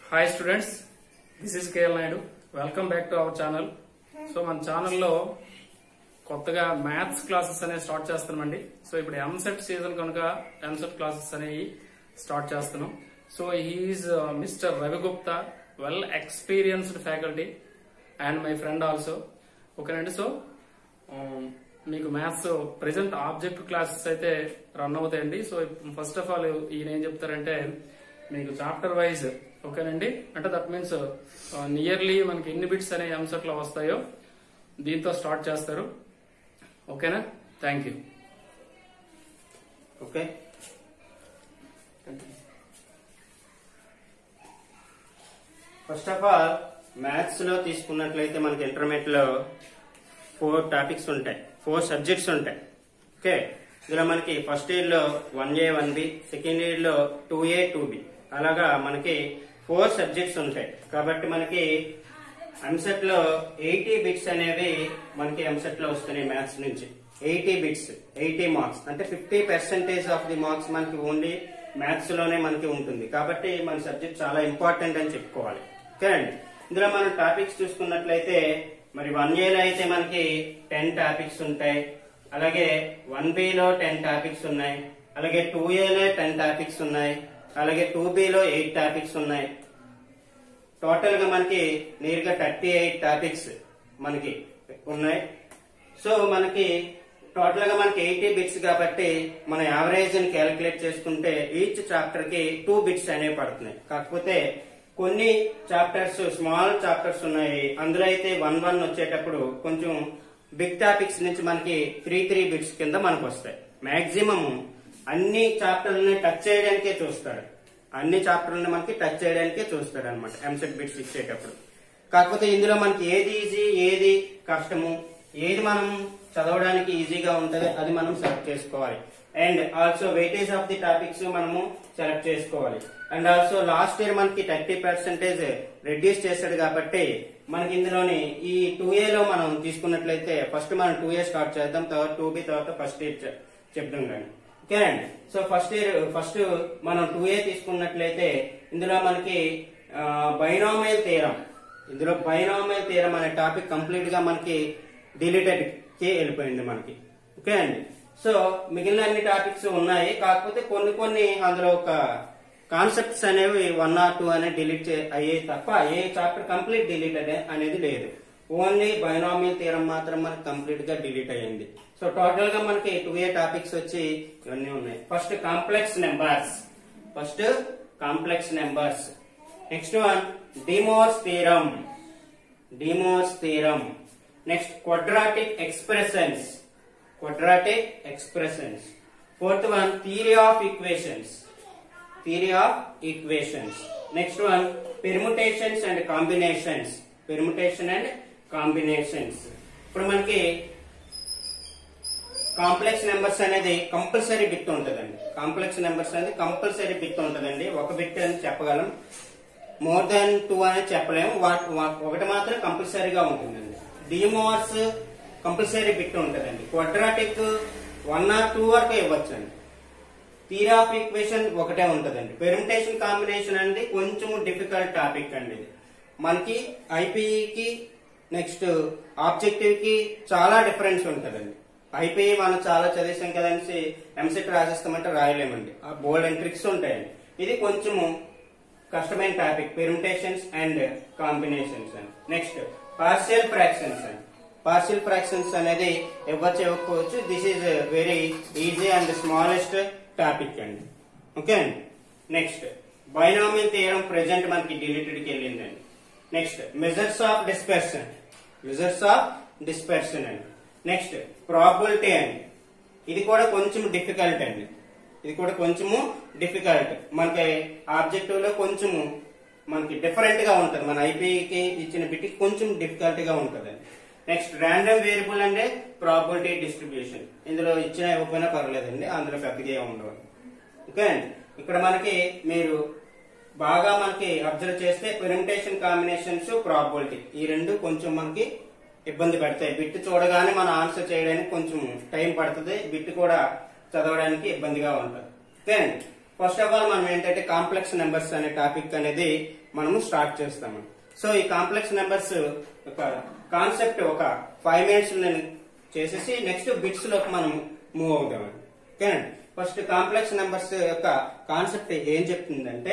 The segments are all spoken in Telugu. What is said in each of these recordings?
Hi students this is KL Naidu welcome back to our channel so మన ఛానల్లో కొత్తగా మ్యాథ్స్ క్లాసెస్ అనేవి స్టార్ట్ చేస్తున్నామండి సో ఇప్పుడు ఎంసెట్ సీజన్ కనుక ఎంసెట్ క్లాసెస్ అనేవి స్టార్ట్ చేస్తున్నాం so he is mister Ravi Gupta well experienced faculty and my friend also ఓకేనండి సో um, మీకు మ్యాథ్స్ ప్రెసెంట్ ఆబ్జెక్ట్ క్లాసెస్ అయితే రన్ అవుతాయండి సో ఫస్ట్ ఆఫ్ ఆల్ ఈయన ఏం చెప్తారంటే మీకు చాప్టర్ వైజ్ ఓకేనండి అంటే దట్ మీన్స్ నియర్లీ మనకి ఎన్ని బిట్స్ అనే అంశట్లో వస్తాయో దీంతో స్టార్ట్ చేస్తారు ఓకేనా thank you okay first of all maths లో తీసుకున్నట్లయితే మనకి ఇంటర్మీడియట్ లో ఫోర్ టాపిక్స్ ఉంటాయి ఫోర్ సబ్జెక్ట్స్ ఉంటాయి ఓకే ఇందులో మనకి ఫస్ట్ ఇయర్ లో one A one B second year లో టూ ఏ టూ బి అలాగా మనకి ఫోర్ సబ్జెక్ట్స్ ఉంటాయి కాబట్టి మనకి ఎంసెట్ లో ఎయిటీ బిట్స్ అనేవి మనకి ఎంసెట్ లో వస్తున్నాయి మ్యాథ్స్ నుంచి ఎయిటీ బిట్స్ ఎయిటీ మార్క్స్ అంటే fifty percentage of the marks మనకి ఓన్లీ మ్యాథ్స్ లోనే మనకి ఉంటుంది కాబట్టి మన సబ్జెక్ట్ చాలా ఇంపార్టెంట్ అని చెప్పుకోవాలి ఓకే అండి ఇందులో మనం టాపిక్స్ చూసుకున్నట్లయితే మరి వన్ ఏలో అయితే మనకి టెన్ టాపిక్స్ ఉంటాయి అలాగే వన్ లో టెన్ టాపిక్స్ ఉన్నాయి అలాగే టూ ఏలో టెన్ టాపిక్స్ ఉన్నాయి అలాగే టూ లో ఎయిట్ టాపిక్స్ ఉన్నాయి టోటల్ గా మనకి నేరుగా థర్టీ ఎయిట్ టాపిక్స్ మనకి ఉన్నాయి సో మనకి టోటల్ గా మనకి ఎయిటీ బిట్స్ కాబట్టి మన యావరేజ్ ని క్యాలిక్యులేట్ చేసుకుంటే ఈచ్ చాప్టర్ కి టూ బిట్స్ అనేవి పడుతున్నాయి కాకపోతే కొన్ని చాప్టర్స్ స్మాల్ చాప్టర్స్ ఉన్నాయి అందులో అయితే వన్ వన్ వచ్చేటప్పుడు కొంచెం బిగ్ టాపిక్స్ నుంచి మనకి త్రీ త్రీ బిట్స్ కింద మనకు వస్తాయి మాక్సిమం అన్ని చాప్టర్లని టచ్ చేయడానికే చూస్తాడు అన్ని చాప్టర్లని మనకి టచ్ చేయడానికే చూస్తాడు అనమాట ఎంసెట్ బిట్స్ ఇచ్చేటప్పుడు కాకపోతే ఇందులో మనకి ఏది ఈజీ ఏది కష్టము ఏది మనం చదవడానికి ఈజీగా ఉంటది అది మనం సెలెక్ట్ చేసుకోవాలి and also weightage of the topics మనము సెలెక్ట్ చేసుకోవాలి అండ్ ఆల్సో లాస్ట్ ఇయర్ మనకి థర్టీ పర్సెంటేజ్ రెడ్యూస్ చేశాడు కాబట్టి మనకి ఇందులోని ఈ టూ లో మనం తీసుకున్నట్లయితే ఫస్ట్ మనం టూ ఏ స్టార్ట్ చేద్దాం తర్వాత టూ బి తర్వాత ఫస్ట్ ఇయర్ చెప్దాం కానీ ఓకే అండి సో ఫస్ట్ ఇయర్ ఫస్ట్ మనం టూ ఏ తీసుకున్నట్లయితే ఇందులో మనకి బైనామియల్ తీరం ఇందులో బైనామియల్ తీరం అనే టాపిక్ కంప్లీట్ గా మనకి డిలీటెడ్ కి వెళ్ళిపోయింది మనకి ఓకే అండి సో మిగిలిన అన్ని టాపిక్స్ ఉన్నాయి కాకపోతే కొన్ని కొన్ని అందులో ఒక కాన్సెప్ట్స్ అనేవి వన్ ఆర్ టూ అనేది డిలీట్ అయ్యాయి తప్ప ఏ చాప్టర్ కంప్లీట్ డిలీటెడ్ అనేది లేదు ఓన్లీ బైనామియల్ తీరం మాత్రం మనకి కంప్లీట్ గా డిలీట్ అయ్యింది సో టోటల్ గా మనకి టూ ఏ టాపిక్స్ వచ్చి ఇవన్నీ ఉన్నాయి first complex numbers first complex numbers next one De Moivre's theorem De Moivre's theorem next quadratic expressions quadratic expressions. Fourth one, theory of equations. Theory of equations. Next one, permutations and combinations. Permutation and combinations. ఇప్పుడు మనకి కాంప్లెక్స్ నెంబర్స్ అనేది కంపల్సరీ బిట్ ఉంటుందండి కాంప్లెక్స్ నెంబర్స్ అనేది కంపల్సరీ బిట్ ఉంటుందండి ఒక బిట్ అని చెప్పగలం మోర్ దాన్ టూ అనేది చెప్పలేము వాట్- వా- ఒకటి మాత్రం కంపల్సరీగా ఉంటుందండి డిమోర్స్ కంపల్సరీ బిట్ ఉంటుందండి క్వాడ్రాటిక్ వన్ ఆర్ టూ వరకు ఇవ్వచ్చండి థియరీ ఆఫ్ ఈక్వేషన్ ఒకటే ఉంటుందండి పెర్మిటేషన్ కాంబినేషన్ అనేది కొంచెం డిఫికల్ట్ టాపిక్ అండి ఇది మనకి ఐపీఈకి నెక్స్ట్ ఆబ్జెక్టివ్ కి చాలా డిఫరెన్స్ ఉంటుందండి ఐపీఈ మనం చాలా చదివేసాం కదండి ఎంసెట్ రాసేస్తామంటే రాయలేమండి ఆ బోల్డ్ అండ్ ట్రిక్స్ ఉంటాయండి ఇది కొంచెము కష్టమైన టాపిక్ పెర్మిటేషన్స్ అండ్ కాంబినేషన్స్ అండి నెక్స్ట్ పార్షియల్ ఫ్రాక్షన్స్ అండి పార్షియల్ ఫ్రాక్షన్స్ అనేది ఇవ్వచ్చు ఇవ్వకపోవచ్చు this is very easy and smallest topic అండి ఓకే అండి నెక్స్ట్ బైనామియల్ థియరం ప్రెసెంట్ మనకి డిలీటెడ్ కి వెళ్ళిందండి next measures of dispersion measures of dispersion అండి నెక్స్ట్ ప్రాబిలిటీ అండి ఇది కూడా కొంచెం డిఫికల్ట్ అండి ఇది కూడా కొంచెము డిఫికల్ట్ మనకి ఆబ్జెక్టివ్ లో కొంచెము మనకి డిఫరెంట్ గా ఉంటది మన ఐపీకి ఇచ్చిన బిట్ కొంచెం డిఫికల్ట్ గా ఉంటది నెక్స్ట్ ర్యాండమ్ వేరియబుల్ అంటే ప్రాబిలిటీ డిస్ట్రిబ్యూషన్ ఇందులో ఇచ్చిన ఇవ్వకపోయినా పర్లేదండి అందులో పెద్దగా ఏమి ఉండవు ఓకే అండి ఇక్కడ మనకి మీరు బాగా మనకి అబ్జర్వ్ చేస్తే పెరిమిటేషన్ కాంబినేషన్స్ ప్రాబిలిటీ ఈ రెండు కొంచెం మనకి ఇబ్బంది పెడతాయి బిట్ చూడగానే మనం ఆన్సర్ చేయడానికి కొంచెం టైం పడుతుంది బిట్ కూడా చదవడానికి ఇబ్బందిగా ఉంటుంది ఓకే అండి ఫస్ట్ ఆఫ్ ఆల్ మనం ఏంటంటే కాంప్లెక్స్ నెంబర్స్ అనే టాపిక్ అనేది మనము స్టార్ట్ చేస్తాము సో ఈ కాంప్లెక్స్ నెంబర్స్ ఒక కాన్సెప్ట్ ఒక ఫైవ్ మినిట్స్ నేను చేసేసి నెక్స్ట్ బిట్స్ లోకి మనం మూవ్ అవుతామండి ఓకేనండి ఫస్ట్ కాంప్లెక్స్ నెంబర్స్ యొక్క కాన్సెప్ట్ ఏం చెప్తుందంటే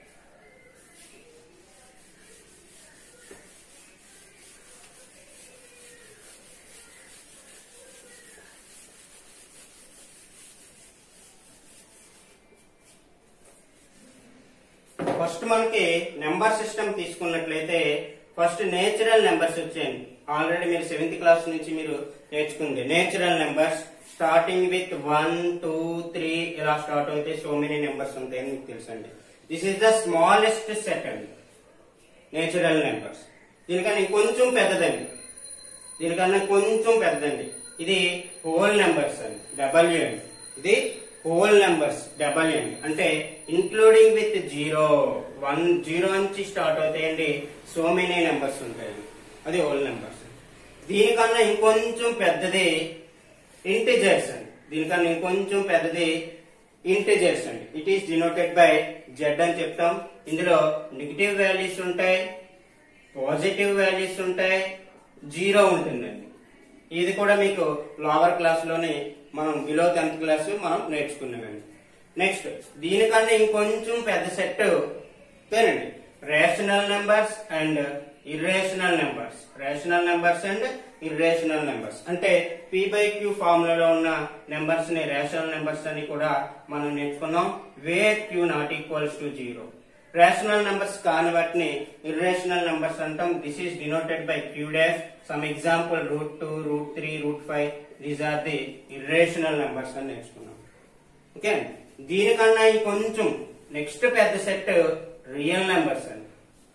ఫస్ట్ మనకి నెంబర్ సిస్టమ్ తీసుకున్నట్లయితే ఫస్ట్ నేచురల్ నెంబర్స్ వచ్చాయండి ఆల్రెడీ మీరు సెవెంత్ క్లాస్ నుంచి మీరు నేర్చుకుంది natural numbers starting with one two three ఇలా స్టార్ట్ అయితే సో మెనీ నెంబర్స్ ఉంటాయని మీకు తెలుసండి this is the smallest set అండి నేచురల్ నెంబర్స్ దీనికన్నా ఇంకొంచెం పెద్దదండి దీనికన్నా కొంచెం పెద్దదండి ఇది హోల్ నెంబర్స్ అండి డబల్యూ అండి ఇది హోల్ నెంబర్స్ డబల్యూ అండి అంటే including with zero one zero నుంచి స్టార్ట్ అవుతాయండి సో మెనీ నెంబర్స్ ఉంటాయండి అది హోల్ నెంబర్స్ దీనికన్నా ఇంకొంచెం పెద్దది ఇంటిజర్స్ అండి దీనికన్నా ఇంకొంచెం పెద్దది ఇంటిజర్స్ అండి it is denoted by Z అని చెప్తాం ఇందులో నెగిటివ్ వాల్యూస్ ఉంటాయి పాజిటివ్ వాల్యూస్ ఉంటాయి జీరో ఉంటుందండి ఇది కూడా మీకు లోవర్ క్లాస్ లోని మనం బిలో టెన్త్ క్లాస్ మనం నేర్చుకున్నామండి నెక్స్ట్ దీనికన్నా ఇంకొంచెం పెద్ద సెట్ ఓకేనండి rational numbers and irrational numbers rational numbers and irrational numbers అంటే పి బై క్యూ ఫార్ములాలో ఉన్న నెంబర్స్ ని రేషనల్ నెంబర్స్ అని కూడా మనం నేర్చుకున్నాం where Q not equals to zero rational numbers కాని వాటిని ఇర్రేషనల్ నెంబర్స్ అంటాం this is denoted by Q dash some example root two root three root five these are the irrational numbers అని నేర్చుకున్నాం ఓకే దీనికన్నా ఇంకొంచెం నెక్స్ట్ పెద్ద సెట్ రియల్ నెంబర్స్ అండి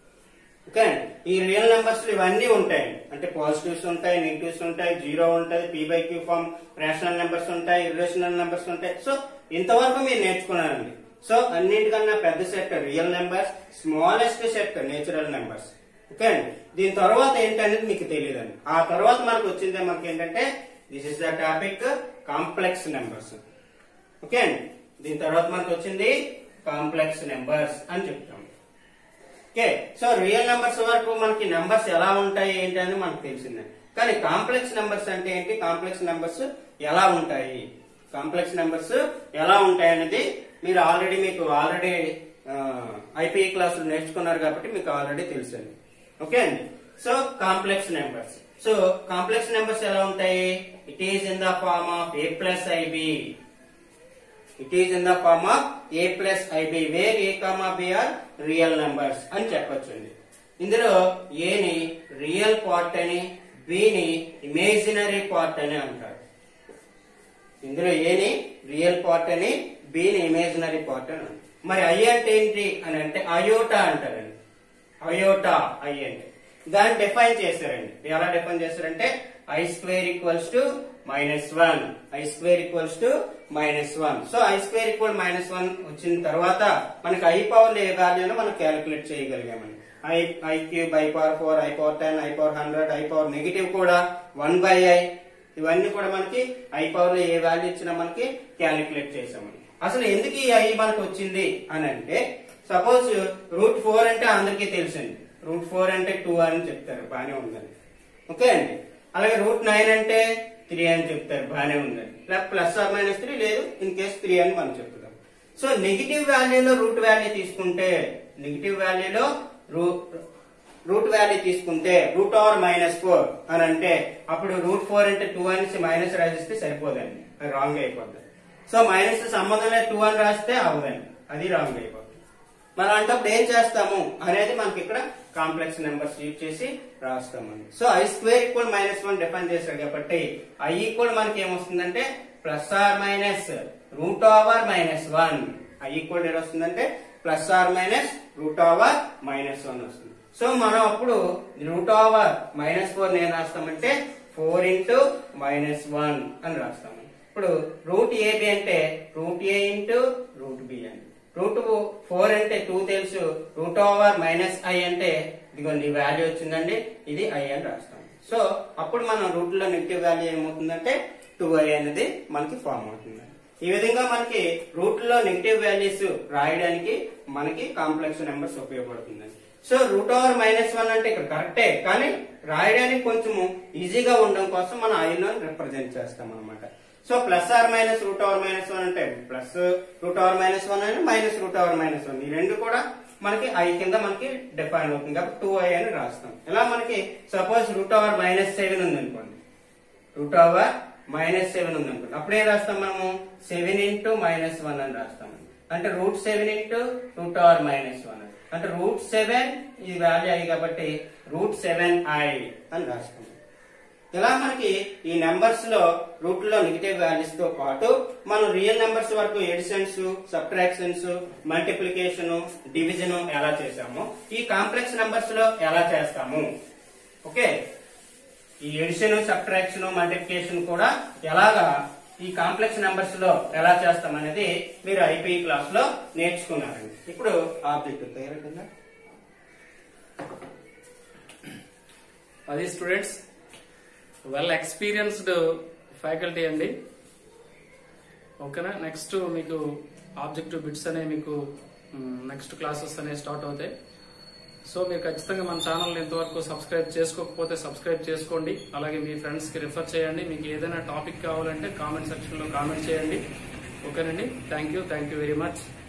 ఓకే ఈ రియల్ నెంబర్స్ ఇవన్నీ ఉంటాయండి అంటే పాజిటివ్స్ ఉంటాయి నెగిటివ్స్ ఉంటాయి జీరో ఉంటుంది P by Q form rational numbers ఉంటాయి ఇర్రేషనల్ నెంబర్స్ ఉంటాయి సో ఇంతవరకు మీరు నేర్చుకున్నారండి సో అన్నిటికన్నా పెద్ద set real numbers smallest set natural numbers okay అండి దీని తర్వాత ఏంటనేది మీకు తెలియదండి ఆ తర్వాత మనకు వచ్చిందే మనకి ఏంటంటే this is the topic complex numbers okay అండి దీని తర్వాత మనకు వచ్చింది కాంప్లెక్స్ నెంబర్స్ అని చెప్తాం ఓకే సో రియల్ నెంబర్స్ వరకు మనకి నెంబర్స్ ఎలా ఉంటాయి ఏంటి అని మనకు తెలిసిందే కానీ కాంప్లెక్స్ నెంబర్స్ అంటే ఏంటి కాంప్లెక్స్ నెంబర్స్ ఎలా ఉంటాయి కాంప్లెక్స్ నెంబర్స్ ఎలా ఉంటాయి అనేది మీరు ఆల్రెడీ మీకు ఆల్రెడీ ఐపీఈ క్లాసులు నేర్చుకున్నారు కాబట్టి మీకు ఆల్రెడీ తెలుసండి ఓకే అండి so complex numbers so complex numbers ఎలా ఉంటాయి it is in the form of A plus IB it is in the form of A plus IB where A comma B are real numbers అని చెప్పొచ్చండి ఇందులో ఏని రియల్ పార్ట్ అని బిని ఇమేజినరీ పార్ట్ అని అంటారు ఇందులో ఏని రియల్ పార్ట్ అని బిని ఇమేజినరీ పార్ట్ అని అంటారు మరి ఐ అంటే ఏంటి అని అంటే అయోటా అంటారండి అయోటా ఐ అంటే దాన్ని డిఫైన్ చేశారండి ఎలా డిఫైన్ చేశారంటే i square equals to minus one i square equals to minus one so i square equal minus one వచ్చిన తర్వాత మనకి ఐ పవర్ ఏ వాల్యూను మనం క్యాలిక్యులేట్ చేయగలిగామండి i i cube i power four i power ten i power hundred i power negative కూడా వన్ బై ఐ ఇవన్నీ కూడా మనకి ఐ పవర్ లో ఏ వాల్యూ ఇచ్చినా మనకి క్యాలిక్యులేట్ చేసామండి అసలు ఎందుకు ఈ ఐ మనకు వచ్చింది అని అంటే సపోజ్ రూట్ ఫోర్ అంటే అందరికీ తెలుసండి రూట్ ఫోర్ అంటే టూ అని చెప్తారు బానే ఉందండి ఓకే అండి అలాగే రూట్ నైన్ అంటే త్రీ అని చెప్తారు బానే ఉందండి ప్లస్ ఆర్ మైనస్ త్రీ లేదు ఇన్ కేస్ త్రీ అని మనం చెప్తాం సో నెగిటివ్ వాల్యూలో రూట్ వాల్యూ తీసుకుంటే నెగిటివ్ వాల్యూలో రూట్ వాల్యూ తీసుకుంటే రూట్ ఓవర్ మైనస్ ఫోర్ అని అంటే అప్పుడు రూట్ ఫోర్ అంటే టూ అనేసి మైనస్ రాసిస్తే సరిపోదండి అది రాంగ్ అయిపోద్ది సో మైనస్ సంబంధం లేదు టూ అని రాస్తే అవ్వదండి అది రాంగ్ అయిపోతుంది మనం అంటప్పుడు ఏం చేస్తాము అనేది మనకి ఇక్కడ కాంప్లెక్స్ నెంబర్స్ యూజ్ చేసి రాస్తామండి so i square equal minus one define చేశాడు కాబట్టి ఐ ఈక్వల్ మనకి ఏమొస్తుందంటే plus or minus root over minus one i equal ఏడు వస్తుందంటే plus or minus root over minus one వస్తుంది సో మనం అప్పుడు రూట్ ఓవర్ మైనస్ ఫోర్ నేను రాస్తామంటే ఫోర్ ఇంటూ మైనస్ వన్ అని రాస్తాము ఇప్పుడు రూట్ ఏబి అంటే root A into root B అని రూట్ ఫోర్ అంటే టూ తెలుసు రూట్ ఓవర్ మైనస్ ఐ అంటే ఇదిగోండి ఈ వాల్యూ వచ్చిందండి ఇది ఐ అని రాస్తాం సో అప్పుడు మనం రూట్ లో నెగిటివ్ వాల్యూ ఏమవుతుందంటే టూ ఐ అనేది మనకి ఫామ్ అవుతుంది ఈ విధంగా మనకి రూట్ లో నెగిటివ్ వాల్యూస్ రాయడానికి మనకి కాంప్లెక్స్ నెంబర్స్ ఉపయోగపడుతుందండి so root over minus one అంటే ఇక్కడ కరెక్టే కానీ రాయడానికి కొంచెము ఈజీగా ఉండడం కోసం మనం ఐను రిప్రజెంట్ చేస్తాం అనమాట so plus or minus root over minus one అంటే plus root over minus one అని minus root over minus one ఈ రెండు కూడా మనకి ఐ కింద మనకి డిఫైన్ అవుతుంది కాబట్టి టూ ఐ అని రాస్తాం ఇలా మనకి suppose root over minus seven ఉంది అనుకోండి రూట్ ఓవర్ మైనస్ సెవెన్ ఉంది అనుకోండి అప్పుడు ఏం రాస్తాం మనము సెవెన్ ఇంటూ మైనస్ వన్ అని రాస్తాం అంటే root seven into root over minus one అంటే రూట్ సెవెన్ ఈ వాల్యూ ఐ కాబట్టి రూట్ సెవెన్ ఐ అని రాస్తాం ఇలా మనకి ఈ నెంబర్స్ లో రూట్ లో నెగిటివ్ వాల్యూస్ తో పాటు మనం రియల్ నెంబర్స్ వరకు ఎడిషన్స్ సబ్ట్రాక్షన్స్ మల్టిప్లికేషన్ డివిజన్ ఎలా చేసామో ఈ కాంప్లెక్స్ నెంబర్స్ లో ఎలా చేస్తాము ఓకే ఈ ఎడిషన్ సబ్ట్రాక్షన్ మల్టిప్లికేషన్ కూడా ఎలాగా ఈ కాంప్లెక్స్ నెంబర్స్ లో ఎలా చేస్తాం అనేది మీరు ఐపీ క్లాస్ లో నేర్చుకున్నారండి ఇప్పుడు ఆబ్జెక్ట్ తయారైందా అది స్టూడెంట్స్ వెల్ ఎక్స్పీరియన్స్డ్ ఫ్యాకల్టీ అండి ఓకేనా నెక్స్ట్ మీకు ఆబ్జెక్టివ్ బిట్స్ అనేవి మీకు నెక్స్ట్ క్లాసెస్ అనేవి స్టార్ట్ అవుతాయి సో మీరు ఖచ్చితంగా మన ఛానల్ ఇంతవరకు సబ్స్క్రైబ్ చేసుకోకపోతే సబ్స్క్రైబ్ చేసుకోండి అలాగే మీ ఫ్రెండ్స్ కి రిఫర్ చేయండి మీకు ఏదైనా టాపిక్ కావాలంటే కామెంట్ సెక్షన్ లో కామెంట్ చేయండి ఓకేనండి thank you thank you very much